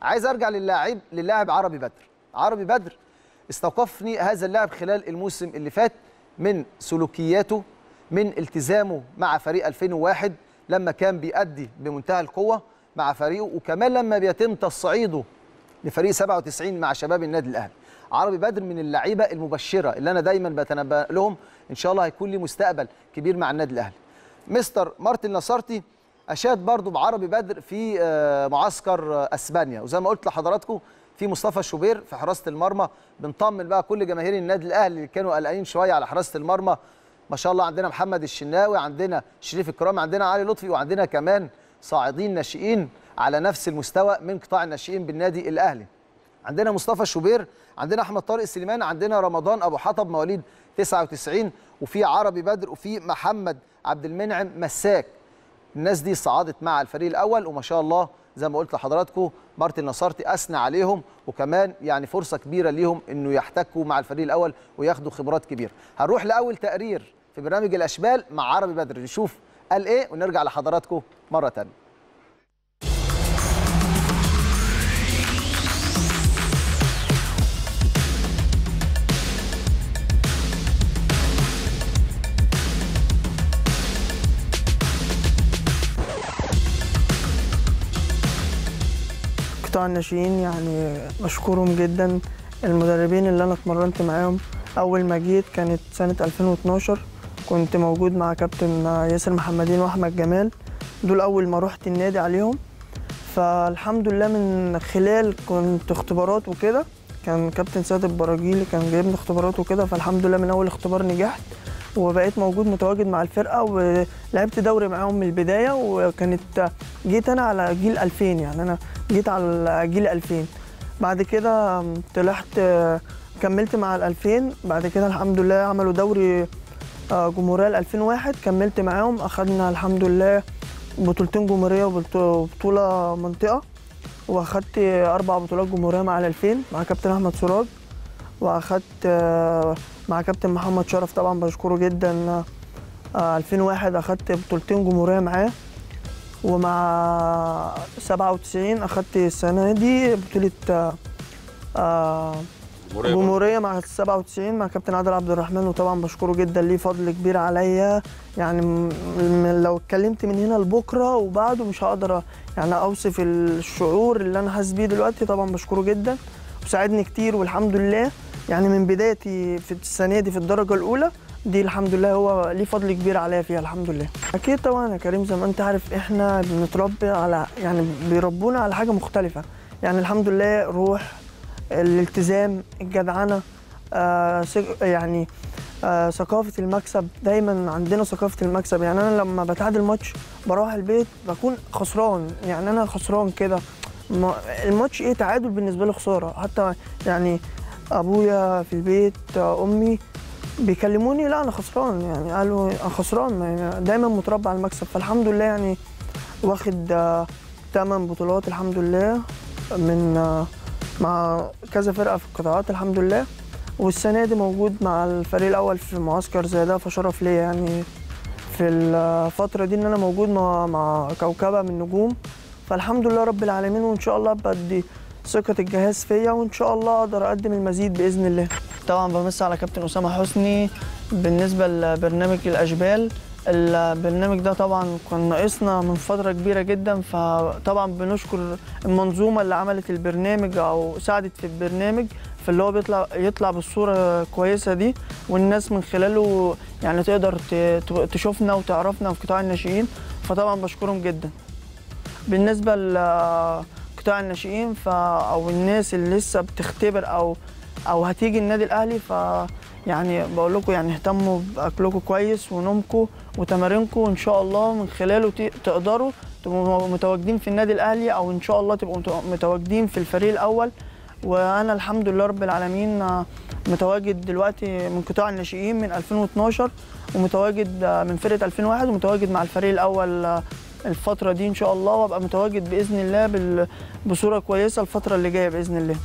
عايز ارجع للاعب للاعب عربي بدر عربي بدر استوقفني هذا اللاعب خلال الموسم اللي فات من سلوكياته من التزامه مع فريق 2001 لما كان بيأدي بمنتهى القوه مع فريقه وكمان لما بيتم تصعيده لفريق 97 مع شباب النادي الاهلي عربي بدر من اللعيبه المبشره اللي انا دايما بتنبأ لهم ان شاء الله هيكون لي مستقبل كبير مع النادي الاهلي مستر مارتن نصرتي اشاد برضو بعربي بدر في آه، معسكر آه، اسبانيا وزي ما قلت لحضراتكم في مصطفى شوبير في حراسه المرمى بنطمن بقى كل جماهير النادي الاهلي اللي كانوا قلقانين شويه على حراسه المرمى ما شاء الله عندنا محمد الشناوي عندنا شريف الكرامي عندنا علي لطفي وعندنا كمان صاعدين ناشئين على نفس المستوى من قطاع الناشئين بالنادي الاهلي عندنا مصطفى شوبير عندنا احمد طارق سليمان عندنا رمضان ابو حطب مواليد 99 وفي عربي بدر وفي محمد عبد المنعم مساك الناس دي صعدت مع الفريق الاول وما شاء الله زي ما قلت لحضراتكم مارتن نصرتي اثنى عليهم وكمان يعني فرصه كبيره ليهم انه يحتكوا مع الفريق الاول وياخدوا خبرات كبيره هنروح لاول تقرير في برنامج الاشبال مع عربي بدر نشوف قال ايه ونرجع لحضراتكم مره ثانيه قطاع الناشئين يعني بشكرهم جدا المدربين اللي انا اتمرنت معاهم اول ما جيت كانت سنه 2012 كنت موجود مع كابتن ياسر محمدين واحمد جمال دول اول ما رحت النادي عليهم فالحمد لله من خلال كنت اختبارات وكده كان كابتن سيد البراجيلي كان جايبني اختبارات وكده فالحمد لله من اول اختبار نجحت وبقيت موجود متواجد مع الفرقه ولعبت دوري معاهم من البدايه وكانت جيت انا على جيل 2000 يعني انا جيت على جيل 2000 بعد كده طلعت كملت مع ال 2000 بعد كده الحمد لله عملوا دوري آه، جمهوريه ال 2001 كملت معاهم اخدنا الحمد لله بطولتين جمهوريه وبطو- وبطوله منطقه واخدت اربع بطولات جمهوريه مع ال 2000 مع كابتن احمد سراج واخدت آه، مع كابتن محمد شرف طبعا بشكره جدا آه، 2001 اخدت بطولتين جمهوريه معاه ومع 97 اخدت السنه دي بطوله آه، آه، جمهوريه مع 97 مع كابتن عادل عبد الرحمن وطبعا بشكره جدا ليه فضل كبير عليا يعني م- م- لو اتكلمت من هنا لبكره وبعده مش هقدر يعني اوصف الشعور اللي انا حاسس بيه دلوقتي طبعا بشكره جدا وساعدني كتير والحمد لله يعني من بدايتي في السنه دي في الدرجه الاولى دي الحمد لله هو ليه فضل كبير عليا فيها الحمد لله اكيد طبعا يا كريم زي ما انت عارف احنا بنتربي على يعني بيربونا على حاجه مختلفه يعني الحمد لله روح الالتزام الجدعنه آه سج- يعني آه ثقافه المكسب دايما عندنا ثقافه المكسب يعني انا لما بتعادل ماتش بروح البيت بكون خسران يعني انا خسران كده ما- الماتش ايه تعادل بالنسبه لي خساره حتى يعني ابويا في البيت آه، امي بيكلموني لا انا خسران يعني قالوا انا خسران يعني دايما متربى على المكسب فالحمد لله يعني واخد آه، تمن بطولات الحمد لله من آه، مع كذا فرقه في القطاعات الحمد لله والسنه دي موجود مع الفريق الاول في معسكر زي ده فشرف ليا يعني في الفتره دي ان انا موجود مع مع كوكبه من النجوم فالحمد لله رب العالمين وان شاء الله بدي ثقه الجهاز فيا وان شاء الله اقدر اقدم المزيد باذن الله طبعا بمس على كابتن اسامه حسني بالنسبه لبرنامج الاشبال البرنامج ده طبعا كان ناقصنا من فتره كبيره جدا فطبعا بنشكر المنظومه اللي عملت البرنامج او ساعدت في البرنامج فاللي هو بيطلع يطلع بالصوره الكويسه دي والناس من خلاله يعني تقدر ت- ت- تشوفنا وتعرفنا في قطاع الناشئين فطبعا بشكرهم جدا بالنسبه لقطاع الناشئين ف او الناس اللي لسه بتختبر او او هتيجي النادي الاهلي ف يعني بقول لكم يعني اهتموا باكلكم كويس ونومكم وتمارينكم وان شاء الله من خلاله ت- تقدروا تبقوا متواجدين في النادي الاهلي او ان شاء الله تبقوا مت- متواجدين في الفريق الاول وانا الحمد لله رب العالمين آه، متواجد دلوقتي من قطاع الناشئين من 2012 ومتواجد آه، من فرقه 2001 ومتواجد مع الفريق الاول آه، الفتره دي ان شاء الله وابقى متواجد باذن الله بال- بصوره كويسه الفتره اللي جايه باذن الله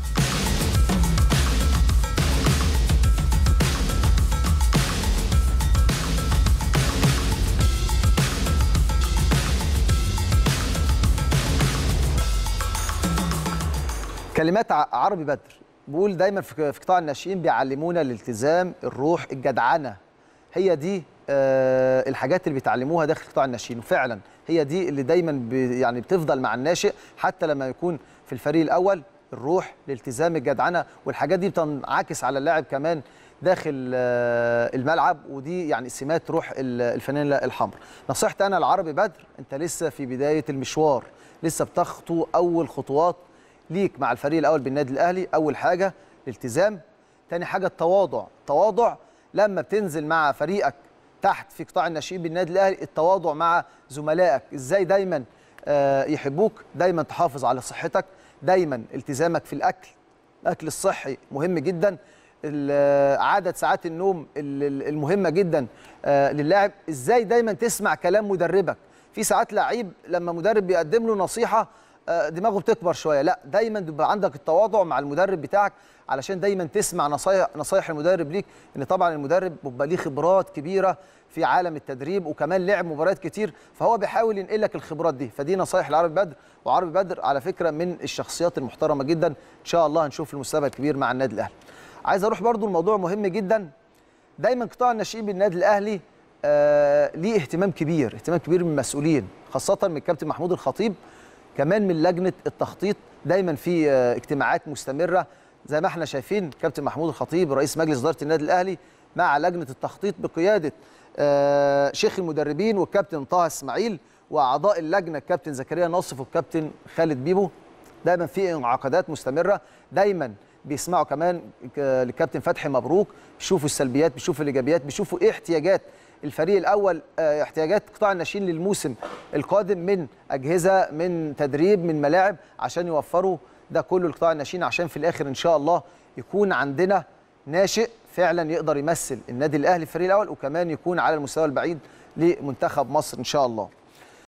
كلمات ع- عربي بدر بقول دايما في في قطاع الناشئين بيعلمونا الالتزام الروح الجدعنه هي دي آه، الحاجات اللي بيتعلموها داخل قطاع الناشئين وفعلا هي دي اللي دايما بي يعني بتفضل مع الناشئ حتى لما يكون في الفريق الاول الروح الالتزام الجدعنه والحاجات دي بتنعكس على اللاعب كمان داخل آه، الملعب ودي يعني سمات روح ال- الفانيلا الحمراء نصيحتي انا العربي بدر انت لسه في بدايه المشوار لسه بتخطو اول خطوات ليك مع الفريق الاول بالنادي الاهلي اول حاجه الالتزام تاني حاجه التواضع التواضع لما بتنزل مع فريقك تحت في قطاع الناشئين بالنادي الاهلي التواضع مع زملائك ازاي دايما آه، يحبوك دايما تحافظ على صحتك دايما التزامك في الاكل الاكل الصحي مهم جدا ال- عدد ساعات النوم ال- ال- المهمه جدا آه، للاعب ازاي دايما تسمع كلام مدربك في ساعات لعيب لما مدرب بيقدم له نصيحه آه، دماغه بتكبر شويه لا دايما تبقى عندك التواضع مع المدرب بتاعك علشان دايما تسمع نصايح نصايح المدرب ليك ان طبعا المدرب بيبقى ليه خبرات كبيره في عالم التدريب وكمان لعب مباريات كتير فهو بيحاول ينقل لك الخبرات دي فدي نصايح لعربي بدر وعربي بدر على فكره من الشخصيات المحترمه جدا ان شاء الله هنشوف المستقبل الكبير مع النادي الاهلي عايز اروح برضو الموضوع مهم جدا دايما قطاع الناشئين بالنادي الاهلي آه ليه اهتمام كبير اهتمام كبير من المسؤولين خاصه من الكابتن محمود الخطيب كمان من لجنه التخطيط دايما في آه اجتماعات مستمره زي ما احنا شايفين كابتن محمود الخطيب رئيس مجلس اداره النادي الاهلي مع لجنه التخطيط بقياده آه شيخ المدربين والكابتن طه اسماعيل واعضاء اللجنه الكابتن زكريا ناصف والكابتن خالد بيبو دايما في انعقادات مستمره دايما بيسمعوا كمان ك- للكابتن فتحي مبروك بيشوفوا السلبيات بيشوفوا الايجابيات بيشوفوا ايه احتياجات الفريق الاول آه، احتياجات قطاع الناشئين للموسم القادم من اجهزه من تدريب من ملاعب عشان يوفروا ده كله لقطاع الناشئين عشان في الاخر ان شاء الله يكون عندنا ناشئ فعلا يقدر يمثل النادي الاهلي في الفريق الاول وكمان يكون على المستوى البعيد لمنتخب مصر ان شاء الله